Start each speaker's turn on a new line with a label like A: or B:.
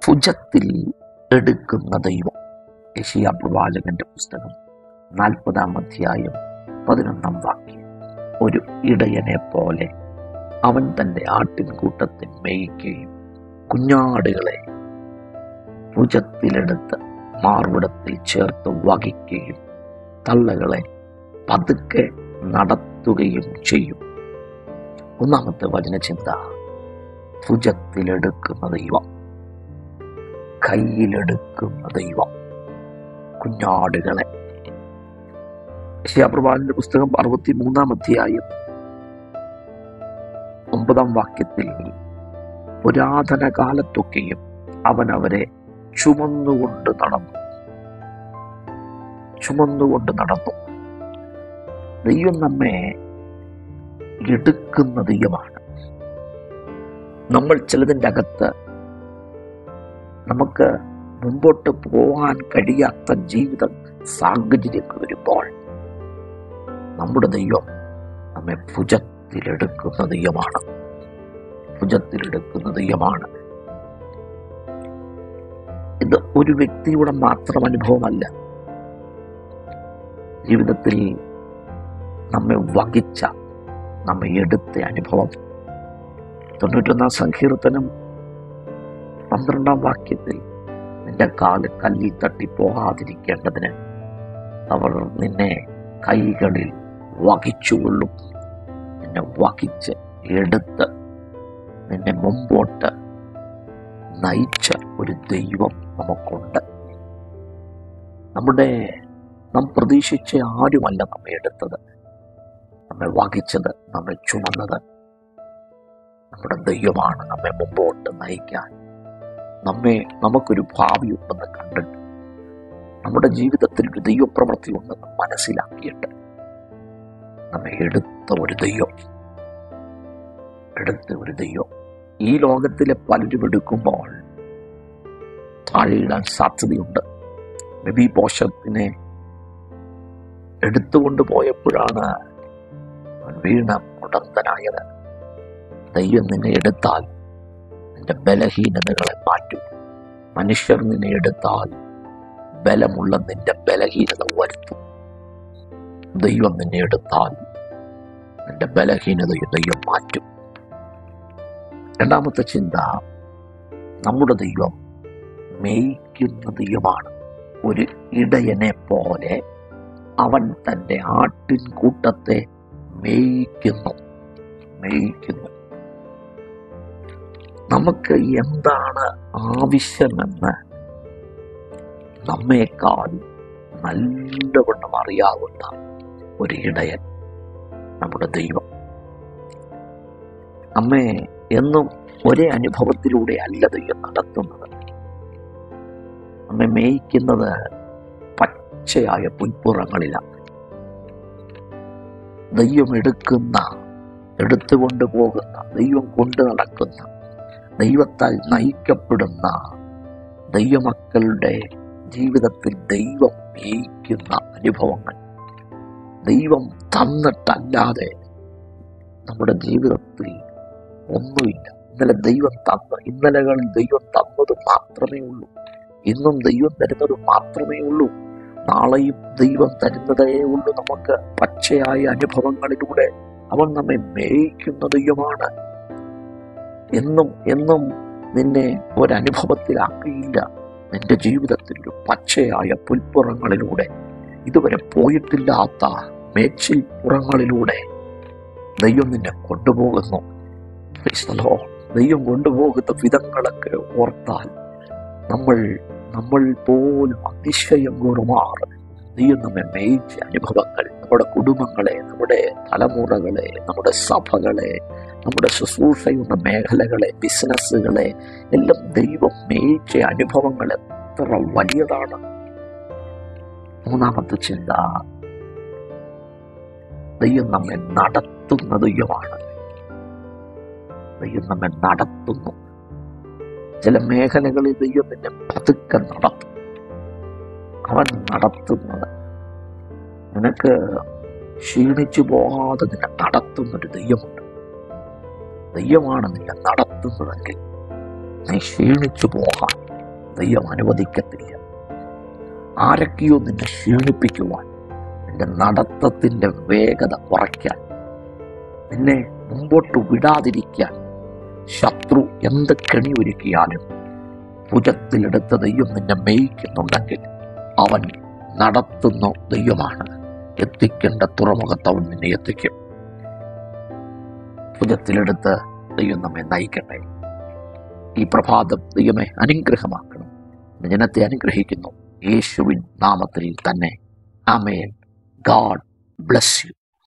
A: ഭുജത്തിൽ എടുക്കുന്ന ദൈവം യശിയ പ്രവാചകന്റെ പുസ്തകം നാൽപ്പതാം അധ്യായം പതിനൊന്നാം വാക്യം ഒരു ഇടയനെ പോലെ അവൻ തന്റെ ആട്ടിൻകൂട്ടത്തെ മേയ്ക്കുകയും കുഞ്ഞാടുകളെ ഭുജത്തിലെടുത്ത് മാർവിടത്തിൽ ചേർത്ത് വഹിക്കുകയും തള്ളകളെ പതുക്കെ നടത്തുകയും ചെയ്യും ഒന്നാമത്തെ വചനചിന്ത ഭുജത്തിലെടുക്കുന്ന ദൈവം കയ്യിലെടുക്കുന്ന ദൈവം കുഞ്ഞാടുകളെ യശയാപ്രവാചന്റെ പുസ്തകം അറുപത്തി മൂന്നാം അധ്യായം ഒമ്പതാം വാക്യത്തിൽ പുരാതന കാലത്തൊക്കെയും അവൻ അവരെ ചുമന്നുകൊണ്ട് നടന്നു ചുമന്നുകൊണ്ട് നടന്നു ദൈവം നമ്മെ എടുക്കുന്ന ദൈവമാണ് നമ്മൾ ചിലതിൻ്റെ അകത്ത് നമുക്ക് മുമ്പോട്ട് പോകാൻ കഴിയാത്ത ജീവിത സാഹചര്യങ്ങൾ വരുമ്പോൾ നമ്മുടെ ദൈവം നമ്മെ ഭുജത്തിലെടുക്കുന്ന ദൈവമാണ് ഭുജത്തിലെടുക്കുന്ന ദൈവമാണ് ഇത് ഒരു വ്യക്തിയുടെ മാത്രം അനുഭവമല്ല ജീവിതത്തിൽ നമ്മെ വഹിച്ച നമ്മെ എടുത്ത അനുഭവം തൊണ്ണൂറ്റൊന്നാം സങ്കീർത്തനം പന്ത്രണ്ടാം വാക്യത്തിൽ നിന്റെ കാല് കല്ലിൽ തട്ടി പോകാതിരിക്കേണ്ടതിന് അവർ നിന്നെ കൈകളിൽ വഹിച്ചുകൊള്ളും നിന്നെ വഹിച്ച് എടുത്ത് നിന്നെ മുമ്പോട്ട് നയിച്ച ഒരു ദൈവം നമുക്കുണ്ട് നമ്മുടെ നാം പ്രതീക്ഷിച്ച ആരുമല്ല നമ്മെ എടുത്തത് നമ്മെ വഹിച്ചത് നമ്മെ ചുമന്നത് നമ്മുടെ ദൈവമാണ് നമ്മെ മുമ്പോട്ട് നയിക്കാൻ നമ്മെ നമുക്കൊരു ഭാവിയുണ്ടെന്ന് കണ്ടിട്ട് നമ്മുടെ ജീവിതത്തിൽ ഒരു ദൈവപ്രവൃത്തി ഉണ്ടെന്ന് മനസ്സിലാക്കിയിട്ട് നമ്മെ എടുത്ത ഒരു ദൈവം എടുത്ത ഒരു ദൈവം ഈ ലോകത്തിലെ പലരും എടുക്കുമ്പോൾ താഴെയിടാൻ സാധ്യതയുണ്ട് നബി പോഷത്തിനെ എടുത്തുകൊണ്ട് പോയപ്പോഴാണ് അവൻ വീണ മുടന്തനായത് ദൈവം നിന്നെ എടുത്താൽ നിന്റെ ബലഹീനതകളെ മാറ്റും മനുഷ്യർ നിന്നെ എടുത്താൽ ബലമുള്ള നിന്റെ ബലഹീനത വരുത്തും ദൈവം നിന്നെ എടുത്താൽ നിന്റെ ബലഹീനതയെ ദൈവം മാറ്റും രണ്ടാമത്തെ ചിന്ത നമ്മുടെ ദൈവം മേയ്ക്കുന്ന ദൈവമാണ് ഒരു ഇടയനെ പോലെ അവൻ തൻ്റെ ആട്ടിൻ കൂട്ടത്തെ മേയ്ക്കുന്നു മേയ്ക്കുന്നു നമുക്ക് എന്താണ് ആവശ്യമെന്ന് നമ്മേക്കാൾ നല്ലവണ്ണം അറിയാവുന്ന ഒരു ഇടയൻ നമ്മുടെ ദൈവം നമ്മെ എന്നും ഒരേ അനുഭവത്തിലൂടെ അല്ല ദൈവം നടത്തുന്നത് നമ്മെ മേയ്ക്കുന്നത് പച്ചയായ പുൽപ്പുറങ്ങളിലാണ് ദൈവം എടുക്കുന്ന എടുത്തുകൊണ്ട് പോകുന്ന ദൈവം കൊണ്ടു നടക്കുന്ന ദൈവത്താൽ നയിക്കപ്പെടുന്ന ദൈവമക്കളുടെ ജീവിതത്തിൽ ദൈവം മേയിക്കുന്ന അനുഭവങ്ങൾ ദൈവം തന്നിട്ടല്ലാതെ നമ്മുടെ ജീവിതത്തിൽ ഒന്നുമില്ല ഇന്നലെ ദൈവം തന്ന ഇന്നലകളിൽ ദൈവം തന്നത് മാത്രമേ ഉള്ളൂ ഇന്നും ദൈവം തരുന്നത് മാത്രമേ ഉള്ളൂ നാളെയും ദൈവം തരുന്നതേ ഉള്ളൂ നമുക്ക് പച്ചയായ അനുഭവങ്ങളിലൂടെ അവൻ നമ്മെ മേയിക്കുന്ന ദൈവമാണ് എന്നും എന്നും നിന്നെ ഒരനുഭവത്തിലാക്കിയില്ല നിന്റെ ജീവിതത്തിൽ ഒരു പച്ചയായ പുൽപ്പുറങ്ങളിലൂടെ ഇതുവരെ പോയിട്ടില്ലാത്ത മേച്ചിൽ പുറങ്ങളിലൂടെ ദൈവം നിന്നെ കൊണ്ടുപോകുന്നു Praise the Lord. ദൈവം കൊണ്ടുപോകുന്ന വിധങ്ങളൊക്കെ ഓർത്താൽ നമ്മൾ നമ്മൾ പോലും അതിശയം കൂറുമാറ് ദൈവം നമ്മെ മേയിച്ച അനുഭവങ്ങൾ നമ്മുടെ കുടുംബങ്ങളെ നമ്മുടെ തലമുറകളെ നമ്മുടെ സഭകളെ നമ്മുടെ ശുശ്രൂഷയുടെ മേഖലകളെ ബിസിനസ്സുകളെ എല്ലാം ദൈവം മേയിച്ച അനുഭവങ്ങൾ എത്ര വലിയതാണ് മൂന്നാമത്തെ ചിന്ത ദൈവം നമ്മെ നടത്തുന്ന ദൈവമാണ് ദൈവം നമ്മെ നടത്തുന്നു ചില മേഖലകളിൽ ദൈവം നിന്നെ പതുക്കെ നടത്തും അവൻ നടത്തുന്നത് നിനക്ക് ക്ഷീണിച്ചു പോകാതെ നിന്നെ നടത്തുന്നൊരു ദൈവമുണ്ട് ദൈവമാണ് നിന്നെ നടത്തുന്നതെങ്കിൽ നീ ക്ഷീണിച്ചു പോകാൻ ദൈവം അനുവദിക്കത്തില്ല ആരൊക്കെയോ നിന്നെ ക്ഷീണിപ്പിക്കുവാൻ നിന്റെ നടത്തത്തിന്റെ വേഗത കുറയ്ക്കാൻ നിന്നെ മുമ്പോട്ട് വിടാതിരിക്കാൻ ശത്രു എന്ത് കെണി ഒരുക്കിയാലും ഭുജത്തിലെടുത്ത ദൈവം നിന്നെ മേയിക്കുന്നുണ്ടെങ്കിൽ അവൻ നടത്തുന്ന ദൈവമാണ് എത്തിക്കേണ്ട തുറമുഖത്ത് അവൻ നിന്നെ എത്തിക്കും ഭുജത്തിലെടുത്ത് ദൈവം നമ്മെ നയിക്കട്ടെ ഈ പ്രഭാതം ദൈവമേ അനുഗ്രഹമാക്കണം ജനത്തെ അനുഗ്രഹിക്കുന്നു യേശുവിൻ നാമത്തിൽ തന്നെ ആമേൻ ഗാഡ് ബ്ലസ് യു